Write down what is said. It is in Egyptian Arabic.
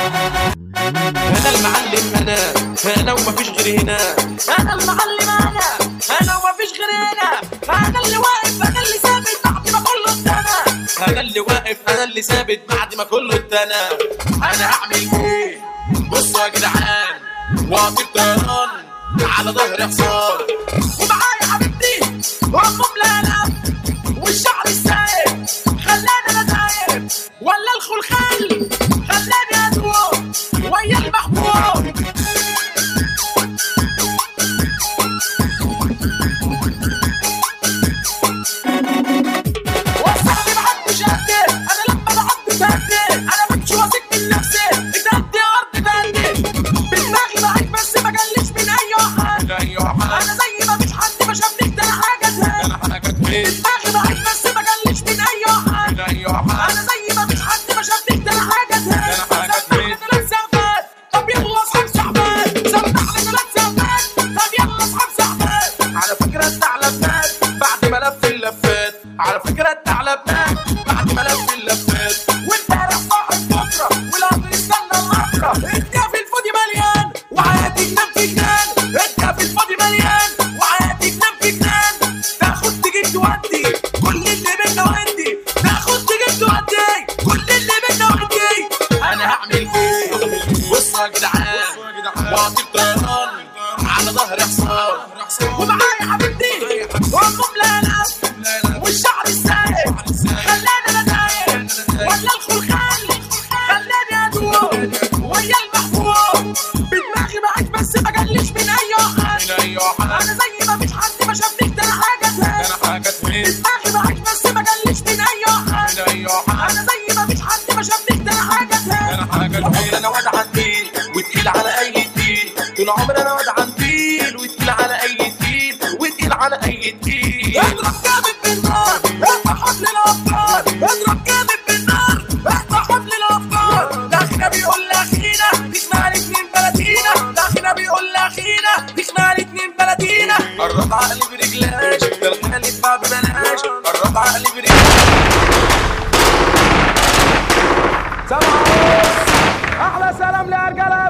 انا المعلم انا انا ومفيش غيري هنا انا المعلم انا انا ومفيش غيري هنا انا اللي واقف انا اللي ثابت بعد ما كله اتنى انا اللي واقف انا اللي ثابت بعد ما كله اتنى انا هعمل ايه بصوا يا جدعان واطي طيران على ظهر حصان ومعايا حبيبتي وام ملالة والشعر السايب خلاني انا تايب ولا الخلخال خلاني ادوب ويا المحبوب وصاحبي بعد شهدي انا لما بعد تهدي انا مش واثق من نفسي اتهدي ارض تهدي بدماغي معاك بس ما قلش من اي واحد انا زي ما مش حد ما شافني ده انا حاجه تهدي دماغي معاك بس ما قلش من اي واحد انا زي ما مش حد ما شافني ده انا حاجه تهدي سمعني ثلاث ساعات طب يلا اصحاب ساعات سمعني ثلاث ساعات طب يلا اصحاب ساعات على فكره الثعلب مات بعد ما لف اللفات على فكره الثعلب مات بعد ما لف اللفات وامبارح صاحب بكره والقطر استنى المره الكافي الفاضي مليان وحياتي تنام في جنان الكافي الفاضي مليان وحياتي تنام في جنان تاخد تجيب تودي كل اللي بينا وعندي تاخد تجيب تودي كل اللي بينا وعندي انا هعمل ايه بصوا يا جدعان واعطي طيران على ظهر حصان ومعايا حبيبتي وام ملالة والشعر السايب خلاني انا تايب ولا الخلخال خلاني ادوب ويا المحبوب بدماغي معاك بس ما قلش من اي واحد انا زي ما مش حد ما شافني ده انا حاجه تاني دماغي معاك بس ما قلش من اي واحد انا زي ما مش حد ما شافني ده انا حاجه تاني طول عمري انا واد عندي وتقيل على اي تقيل طول عمري انا واد عندي وتقيل على اي تقيل وتقيل على اي تقيل اضرب جامد بالنار اقطع حبل الافكار اضرب جامد بالنار اقطع حبل الافكار لاخينا بيقول لاخينا تخنع الاتنين بلدينا لاخينا بيقول لاخينا تخنع الاتنين بلدينا قرب عقلي برجلاش ده الخيال يدفع ببلاش قرب عقلي برجلاش سبعة ونص احلى سلام لرجاله